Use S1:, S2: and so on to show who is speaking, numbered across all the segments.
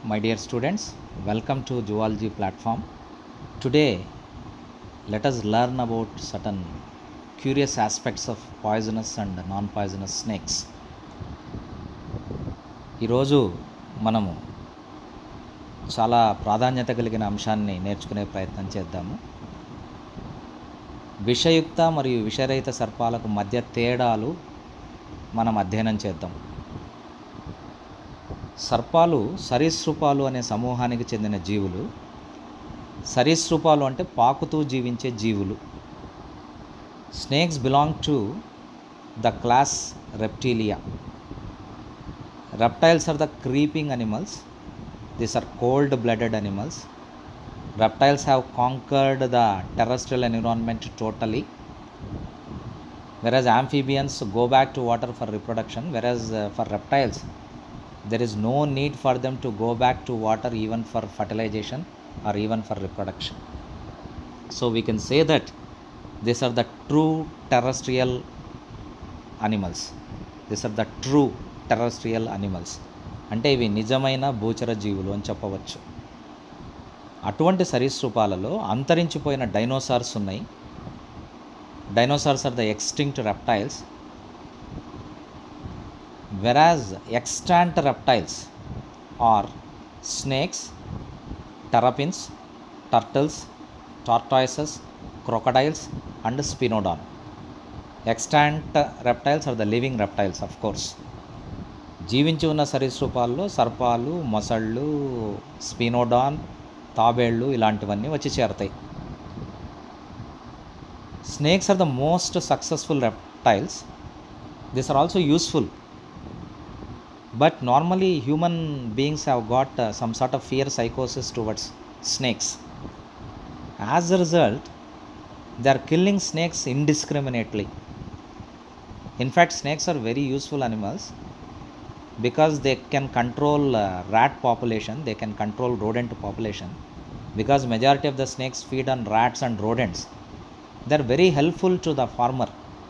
S1: My dear students, welcome to Zoology platform. Today, let us learn about certain curious aspects of poisonous and non-poisonous snakes. ఈరోజు మనము చాలా ప్రాధాన్యత కలిగిన అంశాన్ని నేర్చుకునే ప్రయత్నం చేద్దాము విషయుక్త మరియు విషరహిత సర్పాలకు మధ్య తేడాలు మనం అధ్యయనం చేద్దాం సర్పాలు సరీసృపాలు అనే సమూహానికి చెందిన జీవులు సరీసృపాలు అంటే పాకుతూ జీవించే జీవులు snakes belong to the class reptilia reptiles are the creeping animals these are cold blooded animals reptiles have conquered the terrestrial environment totally whereas amphibians go back to water for reproduction whereas uh, for reptiles there is no need for them to go back to water even for fertilization or even for reproduction so we can say that these are the true terrestrial animals these are the true terrestrial animals అంటే ఇవి నిజమైన భూచర జీవులు అని చెప్పవచ్చు అటువంటి సరీసృపాలలో అంతరించిపోయిన dinosaurs ఉన్నాయి dinosaurs are the extinct reptiles whereas extant reptiles are snakes terrapins turtles tortoises crocodiles and sphenodon extant reptiles are the living reptiles of course జీవించి ఉన్న సరీసృపాల్లో సర్పాలు మొసళ్ళు స్పినోడాన్ తాబేళ్ళు ఇలాంటివన్నీ వచ్చి చేరతాయి snakes are the most successful reptiles this are also useful but normally human beings have got some sort of fear సైకోసిస్ towards snakes as a result they are killing snakes indiscriminately in fact snakes are very useful animals because they can control uh, rat population they can control rodent population because majority of the snakes feed on rats and rodents they are very helpful to the farmer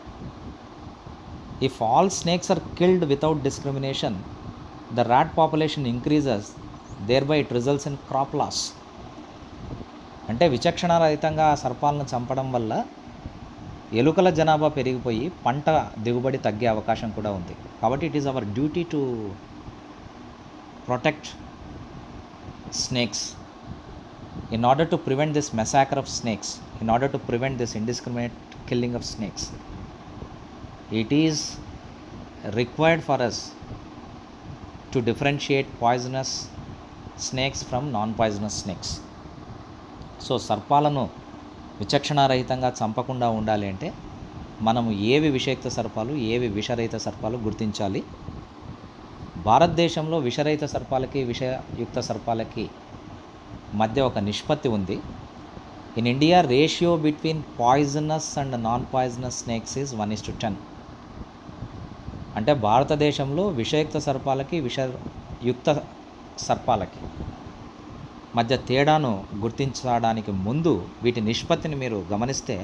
S1: if all snakes are killed without discrimination the rat population increases thereby it results in crop loss అంటే విచక్షణారహితంగా సర్పాలను చంపడం వల్ల ఎలుకల జనాభా పెరిగిపోయి పంట దిగుబడి తగ్గే అవకాశం కూడా ఉంది కాబట్టి it is our duty to protect snakes in order to prevent this massacre of snakes in order to prevent this indiscriminate killing of snakes it is required for us to differentiate poisonous snakes from non poisonous snakes so సర్పాలను విచక్షణారహితంగా చంపకుండా ఉండాలి అంటే మనము ఏవి విషయుక్త సర్పాలు ఏవి విషరహిత సర్పాలు గుర్తించాలి భారతదేశంలో విషరహిత సర్పాలకి విషయుక్త సర్పాలకి మధ్య ఒక నిష్పత్తి ఉంది in India ratio between poisonous and non poisonous snakes is one is to ten అంటే భారతదేశంలో విషయుక్త సర్పాలకి విషయుక్త సర్పాలకి మధ్య తేడాను గుర్తించడానికి ముందు వీటి నిష్పత్తిని మీరు గమనిస్తే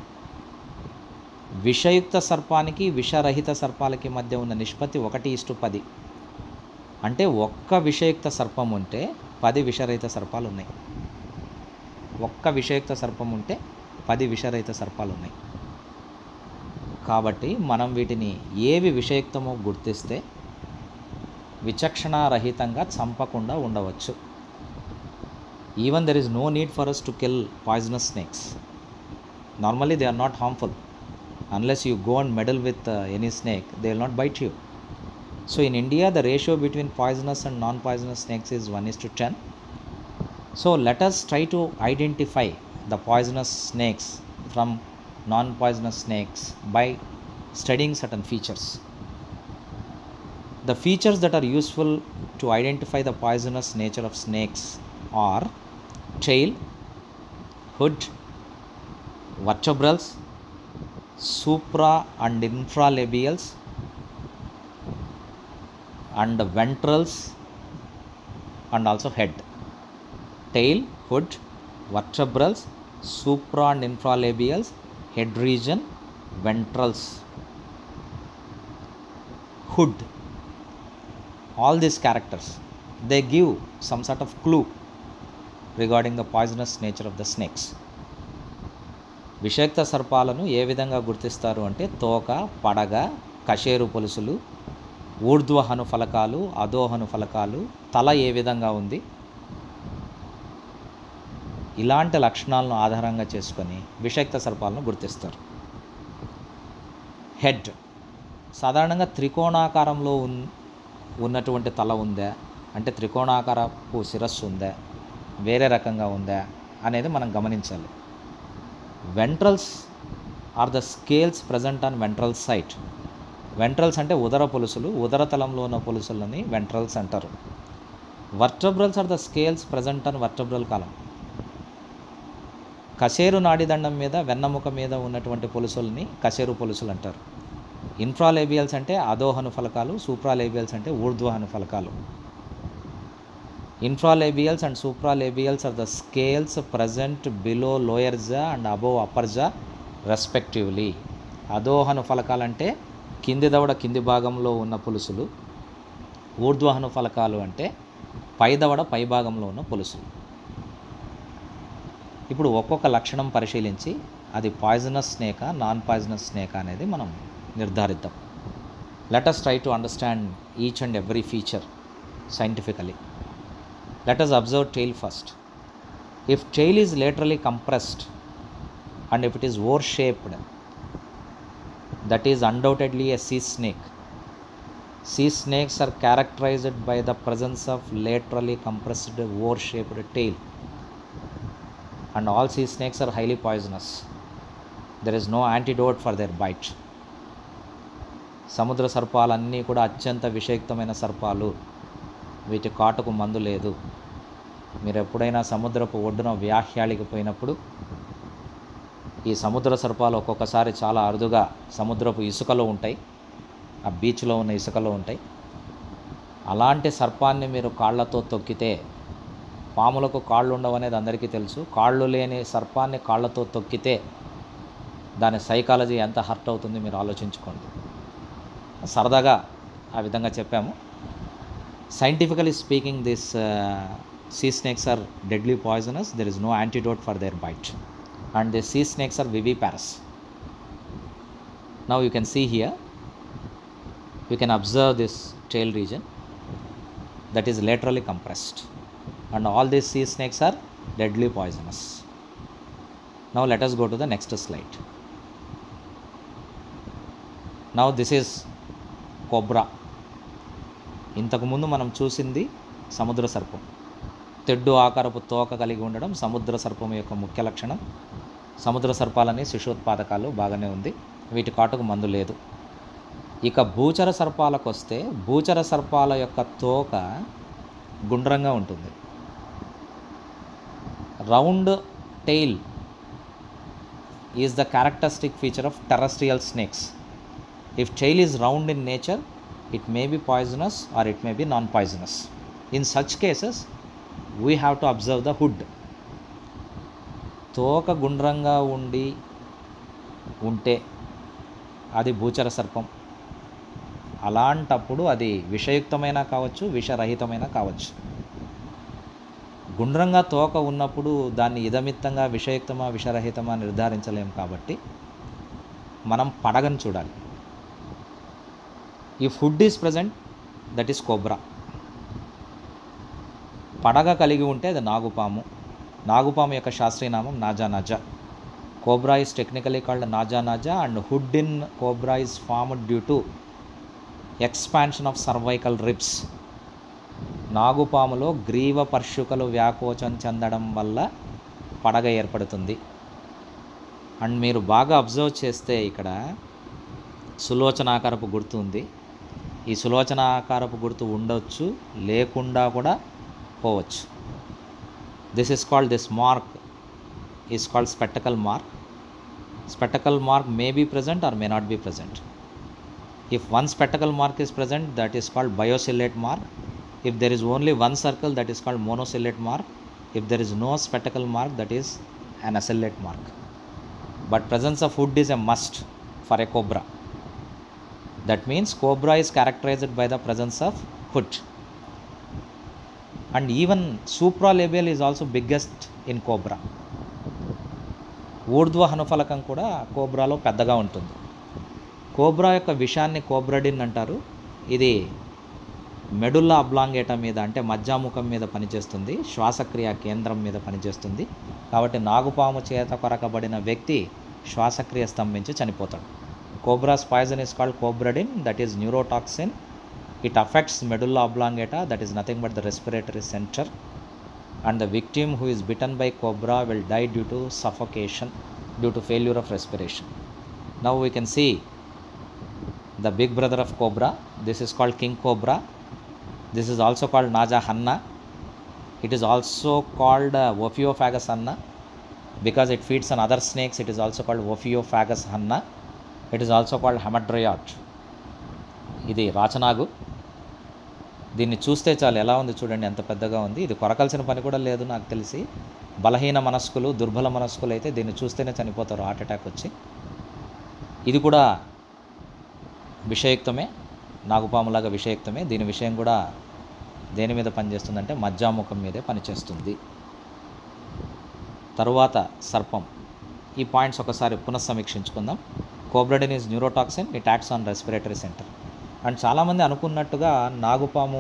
S1: విషయుక్త సర్పానికి విషరహిత సర్పాలకి మధ్య ఉన్న నిష్పత్తి ఒకటి ఇష్టు పది అంటే ఒక్క విషయుక్త సర్పం ఉంటే పది విషరహిత సర్పాలు ఉన్నాయి ఒక్క విషయుక్త సర్పం ఉంటే పది విషరహిత సర్పాలు ఉన్నాయి కాబట్టి మనం వీటిని ఏవి విషయుక్తమో గుర్తిస్తే విచక్షణారహితంగా చంపకుండా ఉండవచ్చు even there is no need for us to kill poisonous snakes normally they are not harmful unless you go and meddle with uh, any snake they will not bite you so in india the ratio between poisonous and non poisonous snakes is 1 is to 10 so let us try to identify the poisonous snakes from non poisonous snakes by studying certain features the features that are useful to identify the poisonous nature of snakes are tail, hood, vertebrals, supra and infralabials, and ventrals, and also head. Tail, hood, vertebrals, supra and infralabials, head region, ventrals. Hood. All these characters they give some sort of clue regarding the poisonous nature of the snakes విషక్త సర్పాలను ఏ విధంగా గుర్తిస్తారు అంటే తోక పడగ కషేరు పొలుసులు ఊర్ధ్వహను ఫలకాలు అధోహను ఫలకాలు తల ఏ విధంగా ఉంది ఇలాంటి లక్షణాలను ఆధారంగా చేసుకొని విషక్త సర్పాలను గుర్తిస్తారు హెడ్ సాధారణంగా త్రికోణాకారంలో ఉన్ ఉన్నటువంటి తల ఉందా అంటే త్రికోణాకారపు శిరస్సు ఉందా వేరే రకంగా ఉందా అనేది మనం గమనించాలి ventrals are the scales present on ventral side ventrals అంటే ఉదర పొలుసులు ఉదర తలంలో ఉన్న పొలుసులని వెంట్రల్స్ అంటారు vertebrals are the scales present on vertebral column కసేరు నాడిదండం మీద వెన్నముక మీద ఉన్నటువంటి పొలుసుల్ని కసేరు పొలుసులు అంటారు ఇన్ఫ్రాలేబియల్స్ అంటే అధోహను ఫలకాలు సూప్రాలేబియల్స్ అంటే ఊర్ధ్వహను ఫలకాలు infralabials and supralabials are the scales present below lower jaw and above upper jaw respectively అధోహను ఫలకాలంటే కింది దవడ కింది భాగంలో ఉన్న పులుసులు ఊర్ధ్వహను ఫలకాలు అంటే పై దవడ పై భాగంలో ఉన్న పులుసులు ఇప్పుడు ఒక్కొక్క లక్షణం పరిశీలించి అది poisonous snake non poisonous snake అనేది మనం నిర్ధారిద్దాం let us try to understand each and every feature scientifically let us observe tail first if tail is laterally compressed and if it is oval shaped that is undoubtedly a sea snake. Sea snakes are characterized by the presence of laterally compressed oar shaped tail. And all sea snakes are highly poisonous. There is no antidote for their bite. సముద్ర సర్పాలన్నీ కూడా అత్యంత విషయుక్తమైన సర్పాలు వీటి కాటుకు మందు లేదు మీరు ఎప్పుడైనా సముద్రపు ఒడ్డున వ్యాహ్యాళికి పోయినప్పుడు ఈ సముద్ర సర్పాలు ఒక్కొక్కసారి చాలా అరుదుగా సముద్రపు ఇసుకలో ఉంటాయి ఆ బీచ్లో ఉన్న ఇసుకలో ఉంటాయి అలాంటి సర్పాన్ని మీరు కాళ్ళతో తొక్కితే పాములకు కాళ్ళు ఉండవు అనేది అందరికీ తెలుసు కాళ్ళు లేని సర్పాన్ని కాళ్ళతో తొక్కితే దాని సైకాలజీ ఎంత హర్ట్ అవుతుంది మీరు ఆలోచించుకోండి సరదాగా ఆ విధంగా చెప్పాము scientifically speaking this sea snakes are deadly poisonous there is no antidote for their bite and the sea snakes are viviparous. Now you can see here, you can observe this tail region that is laterally compressed, and all these sea snakes are deadly poisonous. Now let us go to the next slide. Now this is cobra. ఇంతకుముందు మనం చూసింది సముద్ర సర్పం తెడ్డు ఆకారపు తోక కలిగి ఉండడం సముద్ర సర్పం యొక్క ముఖ్య లక్షణం సముద్ర సర్పాలని శిశుత్పాదకాలు బాగానే ఉంది వీటి కాటుకు మందు లేదు ఇక భూచర సర్పాలకు వస్తే భూచర సర్పాల యొక్క తోక గుండ్రంగా ఉంటుంది round tail is the characteristic feature of terrestrial snakes if tail is round in nature it may be poisonous or it may be non poisonous in such cases we have to observe the hood తోక గుండ్రంగా ఉండి ఉంటే అది భూచర సర్పం అలాంటప్పుడు అది విషయుక్తమైన కావచ్చు విషరహితమైన కావచ్చు గుండ్రంగా తోక ఉన్నప్పుడు దాన్ని ఇదమిత్తంగా విషయుక్తమా విషరహితమా నిర్ధారించలేం కాబట్టి మనం పడగను చూడాలి ఈ hood is present that is cobra పడగ కలిగి ఉంటే అది నాగుపాము నాగుపాము యొక్క శాస్త్రీయ నామం naja naja cobra is technically called naja naja and hood in cobra is formed due to expansion of cervical ribs నాగుపాములో గ్రీవ పర్షుకలు వ్యాకోచం చెందడం వల్ల పడగ ఏర్పడుతుంది అండ్ మీరు బాగా అబ్జర్వ్ చేస్తే ఇక్కడ సులోచనాకారపు గుర్తు ఉంది ఈ సులోచనాకారపు గుర్తు ఉండొచ్చు లేకుండా కూడా పోవచ్చు this is called this mark is called spectacle mark spectacle mark may be present or may not be present if one spectacle mark is present that is called biocellate mark if there is only one circle that is called monocellate mark if there is no spectacle mark that is an ocellate mark but presence of hood is a must for a cobra that means cobra is characterized by the presence of hood and even supralabial is also biggest in cobra ఊర్ధ్వ హనుఫలకం కూడా కోబ్రాలో పెద్దగా ఉంటుంది cobra యొక్క విషాన్ని కోబ్రడిన్ అంటారు ఇది మెడుల్లా అబ్లాంగేటా మీద అంటే మధ్యాముఖం మీద పనిచేస్తుంది శ్వాసక్రియ కేంద్రం మీద పనిచేస్తుంది కాబట్టి నాగుపాము చేత కొరకబడిన వ్యక్తి శ్వాసక్రియ స్తంభించి చనిపోతాడు cobra's poison is called cobradin that is neurotoxin it affects medulla oblongata that is nothing but the respiratory centre and the victim who is bitten by cobra will die due to suffocation due to failure of respiration now we can see the big brother of cobra this is called king cobra this is also called naja hanna it is also called uh, ophiophagus hanna because it feeds on other snakes it is also called ophiophagus hanna it is also called hamadryot ఇది రాచనాగు దీన్ని చూస్తే చాలు ఎలా ఉంది చూడండి ఎంత పెద్దగా ఉంది ఇది కొరకాల్సిన పని కూడా లేదు నాకు తెలిసి బలహీన మనస్కులు దుర్బల మనస్కులు అయితే దీన్ని చూస్తేనే చనిపోతారు హార్ట్ అటాక్ వచ్చి ఇది కూడా విషయుక్తమే నాగుపాములాగా విషయుక్తమే దీని విషయం కూడా దేని మీద పనిచేస్తుందంటే మజ్జాముఖం మీదే పనిచేస్తుంది తరువాత సర్పం ఈ పాయింట్స్ ఒకసారి పునఃసమీక్షించుకుందాం cobradin is neurotoxin it acts on respiratory centre and చాలామంది అనుకున్నట్టుగా నాగుపాము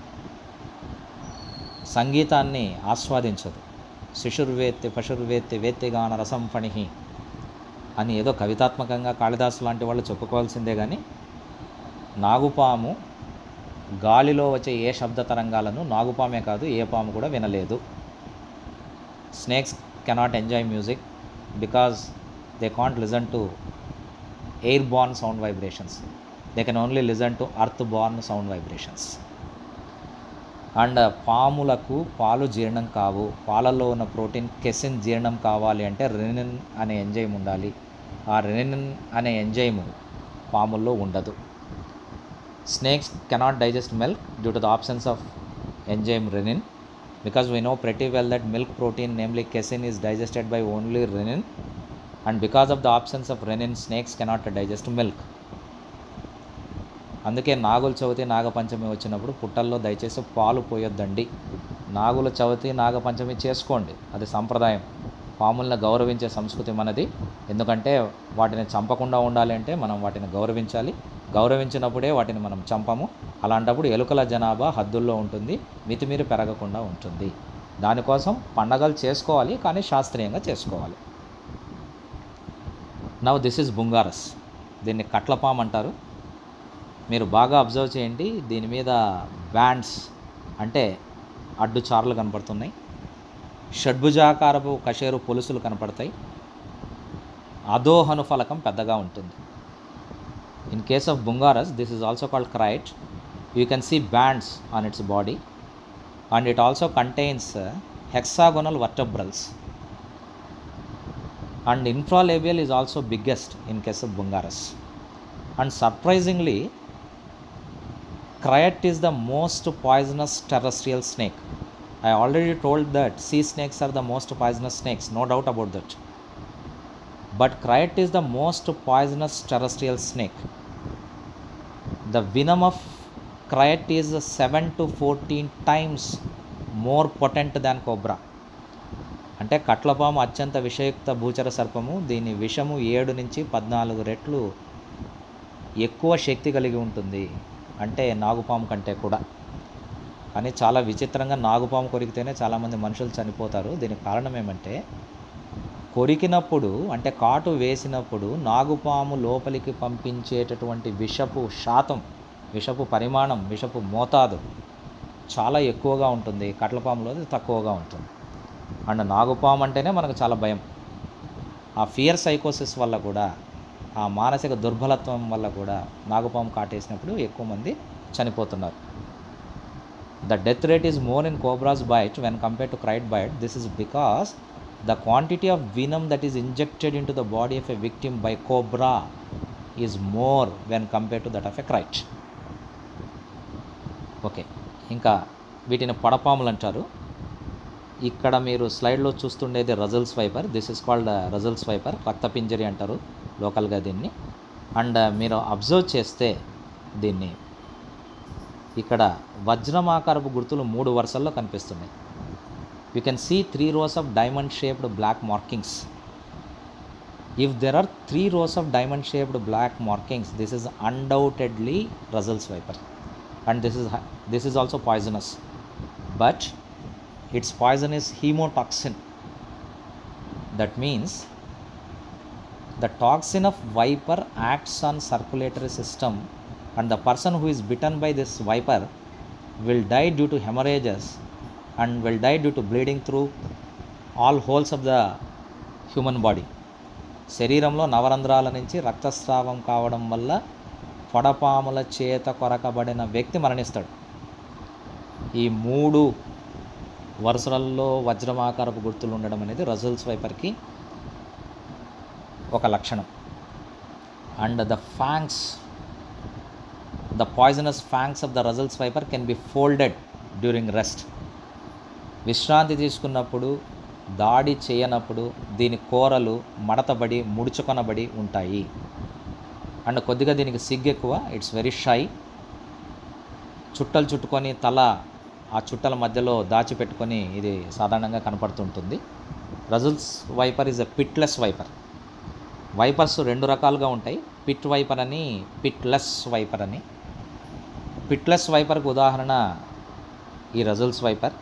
S1: సంగీతాన్ని ఆస్వాదించదు శిశుర్వేత్తి పశుర్వేత్తి వేత్తిగాన రసం ఫణిహి అని ఏదో కవితాత్మకంగా కాళిదాసు లాంటి వాళ్ళు చెప్పుకోవాల్సిందే కానీ నాగుపాము గాలిలో వచ్చే ఏ శబ్ద తరంగాలను నాగుపామే కాదు ఏ పాము కూడా వినలేదు snakes cannot enjoy music because they can't listen to airborne sound vibrations they can only listen to earth borne sound vibrations and పాములకు పాలు జీర్ణం కావు పాలల్లో ఉన్న ప్రోటీన్ కెసిన్ జీర్ణం కావాలి అంటే రెనిన్ అనే ఎంజైమ్ ఉండాలి ఆ రెనిన్ అనే ఎంజైమ్ పాముల్లో ఉండదు snakes cannot digest milk due to the absence of enzyme renin because we know pretty well that milk protein namely casein is digested by only renin and because of the absence of renin snakes cannot digest milk అందుకే నాగుల చవితి నాగపంచమి వచ్చినప్పుడు పుట్టల్లో దయచేసి పాలు పోయొద్దండి నాగుల చవితి నాగపంచమి చేసుకోండి అది సంప్రదాయం పాములను గౌరవించే సంస్కృతి మనది ఎందుకంటే వాటిని చంపకుండా ఉండాలి అంటే మనం వాటిని గౌరవించాలి గౌరవించినప్పుడే వాటిని మనం చంపము అలాంటప్పుడు ఎలుకల జనాభా హద్దుల్లో ఉంటుంది మితిమీరి పెరగకుండా ఉంటుంది దానికోసం పండగలు చేసుకోవాలి కానీ శాస్త్రీయంగా చేసుకోవాలి నవ్ దిస్ ఇస్ బుంగారస్ దీన్ని కట్లపాము అంటారు మీరు బాగా అబ్జర్వ్ చేయండి దీని మీద బ్యాండ్స్ అంటే అడ్డు చార్లు కనపడుతున్నాయి షడ్భుజాకారపు కషేరు పొలుసులు కనపడతాయి అధోహను ఫలకం పెద్దగా ఉంటుంది in case of bungarus this is also called krait you can see bands on its body and it also contains hexagonal vertebrals and infralabial is also biggest in case of bungarus and surprisingly krait is the most poisonous terrestrial snake I already told that sea snakes are the most poisonous snakes, no doubt about that. But Crite is the most poisonous terrestrial snake. The venom of Crite is 7 to 14 times more potent than cobra. అంటే కట్లపాము అత్యంత విషయుక్త భూచర సర్పము దీని విషము ఏడు నుంచి పద్నాలుగు రెట్లు ఎక్కువ శక్తి కలిగి ఉంటుంది అంటే నాగుపాము కంటే కూడా కానీ చాలా విచిత్రంగా నాగుపాము కొరికితేనే చాలామంది మనుషులు చనిపోతారు దీనికి కారణం ఏమంటే కొరికినప్పుడు అంటే కాటు వేసినప్పుడు నాగుపాము లోపలికి పంపించేటటువంటి విషపు శాతం విషపు పరిమాణం విషపు మోతాదు చాలా ఎక్కువగా ఉంటుంది కట్లపాములో అది తక్కువగా ఉంటుంది అండ్ నాగుపాము అంటేనే మనకు చాలా భయం ఆ ఫియర్ సైకోసిస్ వల్ల కూడా ఆ మానసిక దుర్బలత్వం వల్ల కూడా నాగుపాము కాటేసినప్పుడు ఎక్కువ మంది చనిపోతున్నారు the death rate is more in cobra's bite when compared to crite bite this is because the quantity of venom that is injected into the body of a victim by cobra is more when compared to that of a crite okay ఇంకా వీటిని పడపాములు అంటారు ఇక్కడ మీరు స్లైడ్లో చూస్తుండేది Russell's viper this is called Russell's viper రక్తపింజరి అంటారు లోకల్గా దీన్ని అండ్ మీరు అబ్జర్వ్ చేస్తే దీన్ని ఇక్కడ వజ్రమాకారపు గుర్తులు మూడు వరుసల్లో కనిపిస్తున్నాయి you can see three rows of diamond shaped black markings if there are three rows of diamond shaped black markings this is undoubtedly russell's viper and this is hi- this is also poisonous but its poison is hemotoxin that means the toxin of viper acts on circulatory system and the person who is bitten by this viper will die due to hemorrhages and will die due to bleeding through all holes of the human body శరీరంలో నవరంధ్రాల నుంచి రక్తస్రావం కావడం వల్ల పొడపాముల చేత కొరకబడిన వ్యక్తి మరణిస్తాడు ఈ మూడు వరుసలలో వజ్రమాకారపు గుర్తులు ఉండడం అనేది రజల్స్ వైపర్కి ఒక లక్షణం and the fangs the poisonous fangs of the Russell's viper can be folded during rest విశ్రాంతి తీసుకున్నప్పుడు దాడి చేయనప్పుడు దీని కూరలు మడతబడి ముడుచుకొనబడి ఉంటాయి అండ్ కొద్దిగా దీనికి సిగ్గు ఎక్కువ ఇట్స్ వెరీ షై చుట్టలు చుట్టుకొని తల ఆ చుట్టల మధ్యలో దాచిపెట్టుకొని ఇది సాధారణంగా కనపడుతుంటుంది Russell's viper is a pitless viper vipers రెండు రకాలుగా ఉంటాయి పిట్ వైపర్ అని పిట్లెస్ వైపర్ అని పిట్లెస్ వైపర్కి ఉదాహరణ ఈ రజుల్స్ వైపర్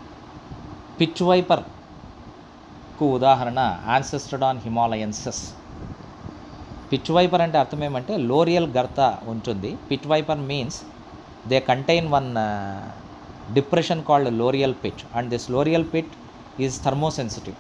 S1: పిచ్ వైపర్కు ఉదాహరణ ఆన్సెస్టడాన్ హిమాలయన్సెస్ పిచ్ వైపర్ అంటే అర్థం ఏమంటే లోరియల్ గర్త ఉంటుంది pit viper means they contain one depression called loreal pit and this loreal pit is thermosensitive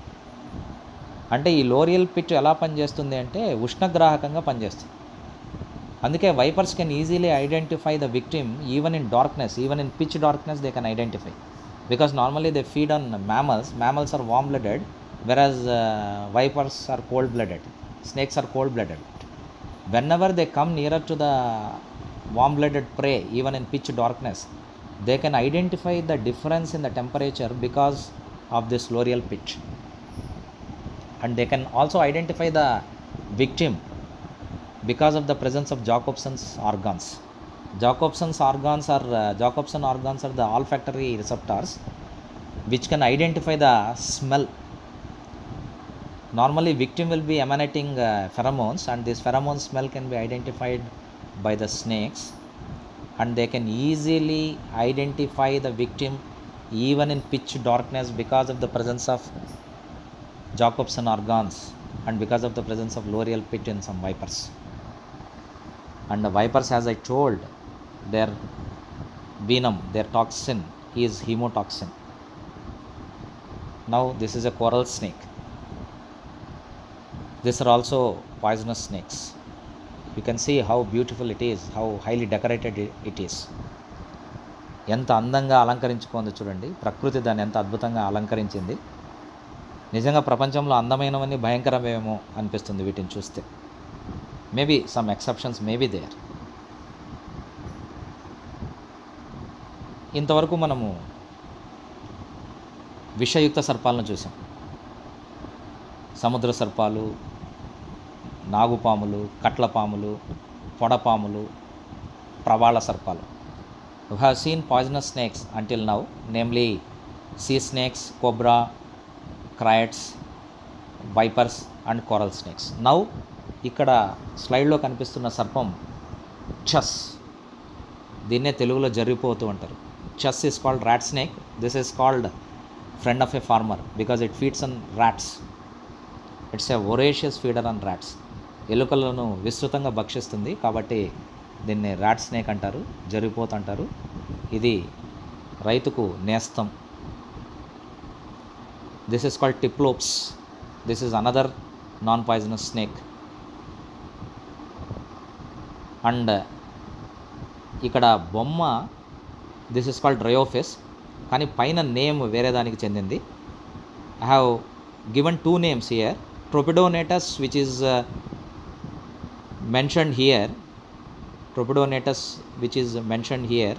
S1: అంటే ఈ లోరియల్ పిట్ ఎలా పనిచేస్తుంది అంటే ఉష్ణగ్రాహకంగా పనిచేస్తుంది అందుకే vipers can easily identify the victim even in darkness even in pitch darkness they can identify because normally they feed on mammals mammals are warm blooded whereas uh, vipers are cold blooded snakes are cold blooded whenever they come nearer to the warm blooded prey even in pitch darkness they can identify the difference in the temperature because of this loreal pitch and they can also identify the victim because of the presence of jacobson's organs Jacobson's organs are uh, Jacobson organs are the olfactory receptors which can identify the smell. Normally, victim will be emanating uh, pheromones, and this pheromone smell can be identified by the snakes, and they can easily identify the victim even in pitch darkness because of the presence of Jacobson organs and because of the presence of loreal pit in some vipers. And the vipers, as I told, their venom, their toxin is hemotoxin. Now, this is a coral snake. These are also poisonous snakes. You can see how beautiful it is, how highly decorated it- it is. ఎంత అందంగా అలంకరించుకుంది చూడండి ప్రకృతి దాన్ని ఎంత అద్భుతంగా అలంకరించింది నిజంగా ప్రపంచంలో అందమైనవన్నీ భయంకరమేమో అనిపిస్తుంది వీటిని చూస్తే maybe some exceptions maybe there ఇంతవరకు మనము విషయుక్త సర్పాలను చూసాం సముద్ర సర్పాలు నాగుపాములు కట్లపాములు పొడపాములు ప్రవాళ సర్పాలు We have seen poisonous snakes until now, namely sea snakes, cobra, kraits vipers and coral snakes now ఇక్కడ స్లైడ్లో కనిపిస్తున్న సర్పం చస్ దీన్నే తెలుగులో జరిగిపోతూ అంటారు చస్ is called rat snake this is called friend of a farmer because it feeds on rats it's a voracious feeder on rats ఎలుకలను విస్తృతంగా భక్షిస్తుంది కాబట్టి దీన్ని ర్యాట్ స్నేక్ అంటారు జరిపోతు అంటారు ఇది రైతుకు నేస్తం this is called typhlops this is another non poisonous snake and ఇక్కడ బొమ్మ దిస్ ఇస్ కాల్డ్ డ్రయోఫిస్ కానీ పైన నేమ్ వేరే దానికి చెందింది I have given two names here tropidonotus which is mentioned here tropidonatus which is mentioned here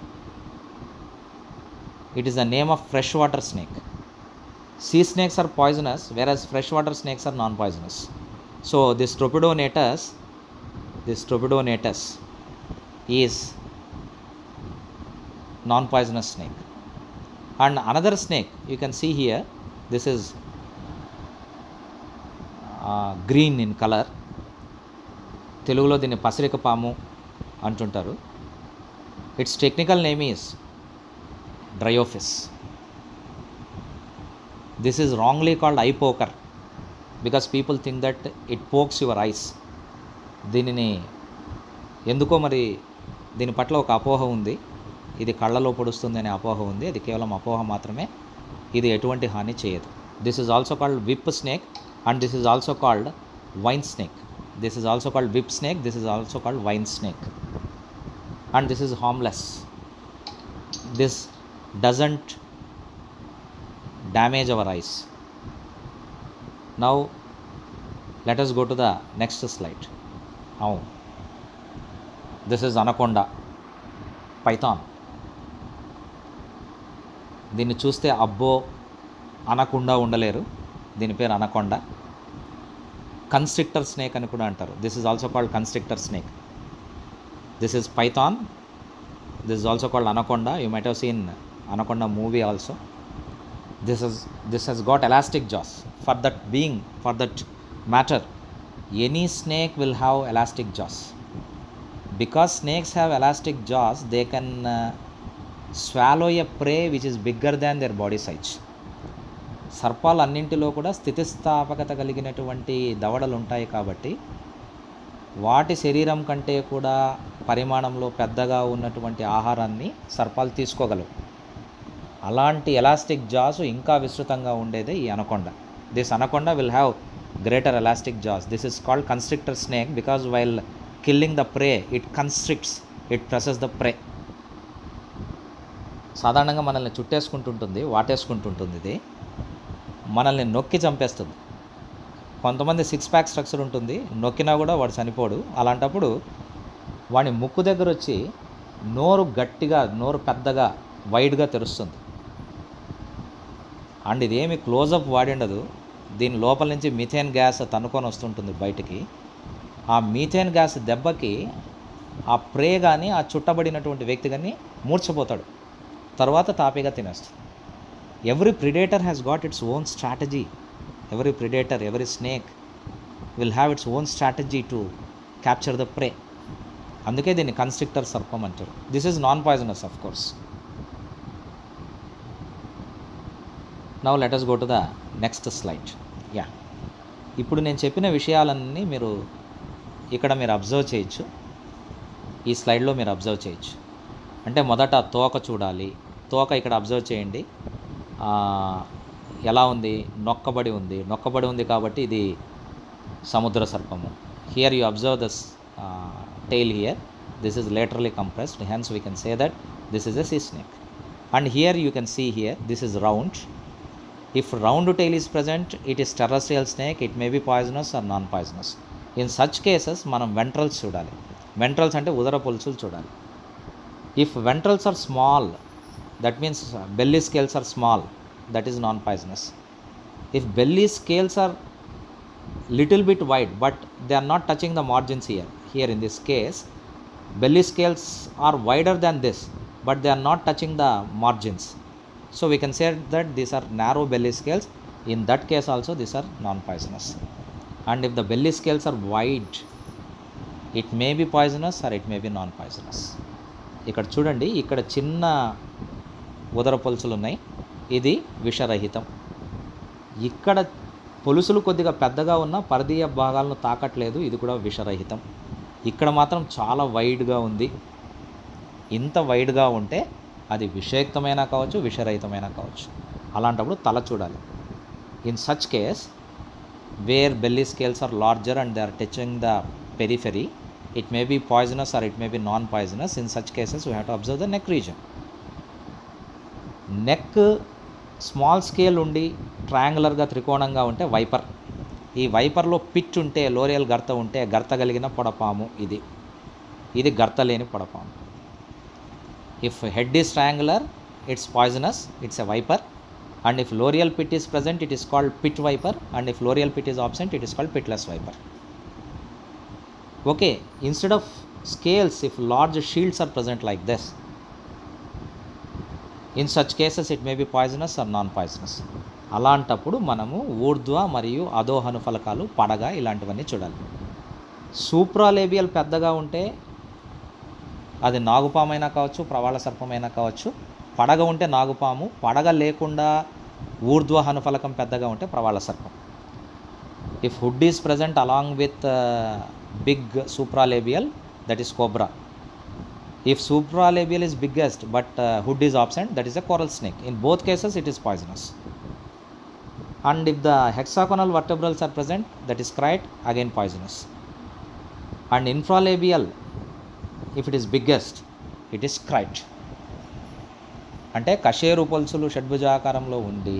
S1: it is the name of freshwater snake sea snakes are poisonous whereas freshwater snakes are non poisonous so this tropidonatus this tropidonatus is non poisonous snake. And another snake you can see here, this is uh, green in color. తెలుగులో దీన్ని పసిరిక పాము అంటుంటారు its technical name is dryophis this is wrongly called eye poker because people think that it pokes your eyes దీనిని ఎందుకో మరి దీని పట్ల ఒక అపోహ ఉంది ఇది కళ్ళలో పొడుస్తుంది అనే అపోహ ఉంది అది కేవలం అపోహ మాత్రమే ఇది ఎటువంటి హాని చేయదు this is also called whip snake and this is also called vine snake this is also called whip snake this is also called vine snake and this is harmless this doesn't damage our eyes now let us go to the next slide now this is anaconda python దీన్ని చూస్తే అబ్బో అనకుండా ఉండలేరు దీని పేరు anaconda constrictor snake అని కూడా అంటారు this is also called constrictor snake this is python this is also called anaconda you might have seen anaconda movie also this is this has got elastic jaws for that being for that matter any snake will have elastic jaws because snakes have elastic jaws they can uh, swallow a prey which is bigger than their body size సర్పాలు అన్నింటిలో కూడా స్థితిస్థాపకత కలిగినటువంటి దవడలు ఉంటాయి కాబట్టి వాటి శరీరం కంటే కూడా పరిమాణంలో పెద్దగా ఉన్నటువంటి ఆహారాన్ని సర్పాలు తీసుకోగలవు అలాంటి ఎలాస్టిక్ జాస్ ఇంకా విస్తృతంగా ఉండేదే ఈ anaconda this anaconda will have greater elastic jaws this is called constrictor snake because while killing the prey it constricts it presses the prey సాధారణంగా మనల్ని చుట్టేసుకుంటుంటుంది వాటేసుకుంటుంటుంది ఇది మనల్ని నొక్కి చంపేస్తుంది కొంతమంది సిక్స్ ప్యాక్ స్ట్రక్చర్ ఉంటుంది నొక్కినా కూడా వాడు చనిపోడు అలాంటప్పుడు వాడి ముక్కు దగ్గర వచ్చి నోరు గట్టిగా నోరు పెద్దగా వైడ్గా తెరుస్తుంది అండ్ ఇదేమి క్లోజప్ వాడిండదు దీని లోపల నుంచి మిథేన్ గ్యాస్ తనుకొని వస్తుంటుంది బయటికి ఆ మీథేన్ గ్యాస్ దెబ్బకి ఆ ప్రే కానీ ఆ చుట్టబడినటువంటి వ్యక్తి కానీ మూర్చపోతాడు తర్వాత తాపీగా తినేస్తుంది every predator has got its own strategy every predator every snake will have its own strategy to capture the prey అందుకే దీన్ని కన్స్ట్రిక్టర్ సర్పం అంటారు this is non poisonous of course now let us go to the next slide yeah ఇప్పుడు నేను చెప్పిన విషయాలన్నీ మీరు ఇక్కడ మీరు అబ్జర్వ్ చేయొచ్చు ఈ స్లైడ్లో మీరు అబ్జర్వ్ చేయొచ్చు అంటే మొదట తోక చూడాలి తోక ఇక్కడ అబ్జర్వ్ చేయండి ఆ, ఎలా ఉంది నొక్కబడి ఉంది నొక్కబడి ఉంది కాబట్టి ఇది సముద్ర సర్పము here you observe this tail here this is laterally compressed hence we can say that this is a sea snake and here you can see here this is round if round tail is present it is terrestrial snake it may be poisonous or non poisonous in such cases మనం వెంట్రల్స్ చూడాలి వెంట్రల్స్ అంటే ఉదర పొలుసులు చూడాలి if ventrals are small that means belly scales are small that is non poisonous if belly scales are little bit wide but they are not touching the margins here here in this case belly scales are wider than this but they are not touching the margins so we can say that these are narrow belly scales in that case also these are non poisonous and if the belly scales are wide it may be poisonous or it may be non poisonous ఇక్కడ చూడండి ఇక్కడ చిన్న ఉదర పొలుసులు ఉన్నాయి ఇది విషరహితం ఇక్కడ పొలుసులు కొద్దిగా పెద్దగా ఉన్న పరదీయ భాగాలను తాకట్లేదు ఇది కూడా విషరహితం ఇక్కడ మాత్రం చాలా వైడ్గా ఉంది ఇంత వైడ్గా ఉంటే అది విషయుక్తమైనా కావచ్చు విషరహితమైనా కావచ్చు అలాంటప్పుడు తల చూడాలి in such case where belly scales are larger and they are touching the periphery it may be poisonous or it may be non poisonous in such cases we have to observe the neck region neck small scale ఉండి ట్రయాంగులర్గా త్రికోణంగా ఉంటే wiper ఈ వైపర్లో pitch ఉంటే L'Oreal గర్త ఉంటే గర్త కలిగిన పొడపాము ఇది ఇది గర్త లేని పొడపాము if head is triangular it's poisonous it's a viper and if loreal pit is present it is called pit viper and if loreal pit is absent it is called pitless viper okay instead of scales if large shields are present like this in such cases it may be poisonous or non poisonous అలాంటప్పుడు మనము ఊర్ధ్వ మరియు అధోహను ఫలకాలు పడగ ఇలాంటివన్నీ చూడాలి సూప్రాలేబియల్ పెద్దగా ఉంటే అది నాగుపామైనా కావచ్చు ప్రవాళ సర్పమైనా కావచ్చు పడగ ఉంటే నాగుపాము పడగ లేకుండా ఊర్ధ్వ హనుఫలకం పెద్దగా ఉంటే ప్రవాళ సర్పం if hood is present along with big supralabial that is cobra if supralabial is biggest but uh, hood is absent that is a coral snake in both cases it is poisonous and if the hexagonal vertebrals are present that is crite again poisonous and infralabial if it is biggest it is crite అంటే కషేరు పొలుసులు షడ్భుజాకారంలో ఉండి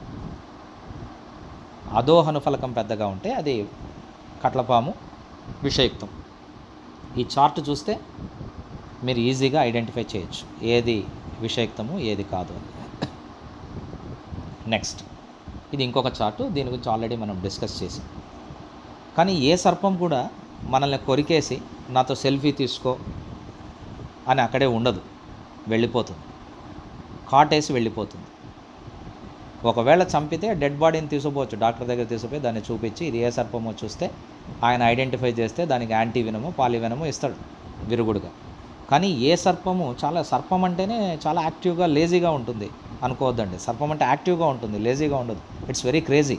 S1: అధోహను ఫలకం పెద్దగా ఉంటే అది కట్లపాము విషయుక్తం ఈ chart చూస్తే మీరు ఈజీగా ఐడెంటిఫై చేయొచ్చు ఏది విషయుక్తము ఏది కాదు అని నెక్స్ట్ ఇది ఇంకొక చార్టు దీని గురించి ఆల్రెడీ మనం డిస్కస్ చేసాం కానీ ఏ సర్పం కూడా మనల్ని కొరికేసి నాతో సెల్ఫీ తీసుకో అని అక్కడే ఉండదు వెళ్ళిపోతుంది కాటేసి వెళ్ళిపోతుంది ఒకవేళ చంపితే డెడ్ బాడీని తీసుకుపోవచ్చు డాక్టర్ దగ్గర తీసుకుపోయి దాన్ని చూపించి ఇది ఏ సర్పమో చూస్తే ఆయన ఐడెంటిఫై చేస్తే దానికి యాంటీ వినమో పాలివినమో ఇస్తాడు విరుగుడుగా కానీ ఏ సర్పము చాలా సర్పం అంటేనే చాలా యాక్టివ్గా లేజీగా ఉంటుంది అనుకోవద్దండి సర్పం అంటే యాక్టివ్గా ఉంటుంది లేజీగా ఉండదు ఇట్స్ వెరీ క్రేజీ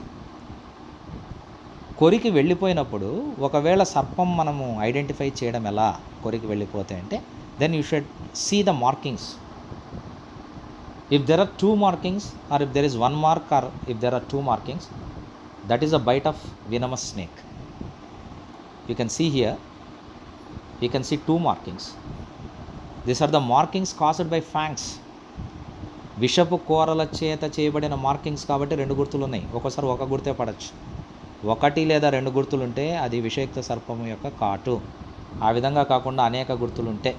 S1: కొరికి వెళ్ళిపోయినప్పుడు ఒకవేళ సర్పం మనము ఐడెంటిఫై చేయడం ఎలా కొరికి వెళ్ళిపోతే అంటే then you should see the markings if there are two markings or if there is one mark or if there are two markings that is a bite of venomous snake you can see here you can see two markings this are the markings caused by fangs విషపు కూరల చేత చేయబడిన markings కాబట్టి రెండు గుర్తులు ఉన్నాయి ఒక్కోసారి ఒక గుర్తే పడచ్చు ఒకటి లేదా రెండు గుర్తులు ఉంటే అది విషయుక్త సర్పము యొక్క కాటు ఆ విధంగా కాకుండా అనేక గుర్తులు ఉంటే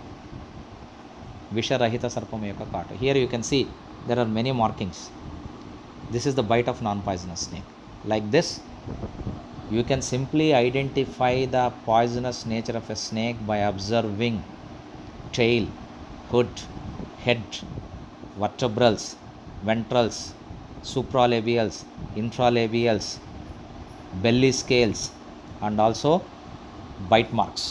S1: విషరహిత సర్పము యొక్క కాటు here you can see there are many markings this is the bite of non poisonous snake like this you can simply identify the poisonous nature of a snake by observing tail, hood, head, vertebrals, ventrals, supralabials, infralabials, belly scales, and also bite marks.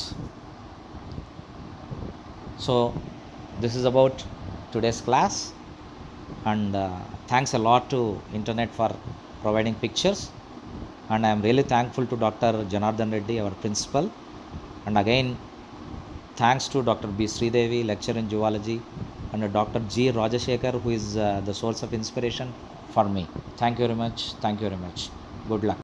S1: So, this is about today's class, and uh, thanks a lot to internet for providing pictures and I am really thankful to Dr. Janardhan Reddy, our principal, and again thanks to Dr. B. Sridevi, lecturer in zoology, and Dr. G. Rajashekar, who is uh, the source of inspiration for me. Thank you very much. Thank you very much. Good luck.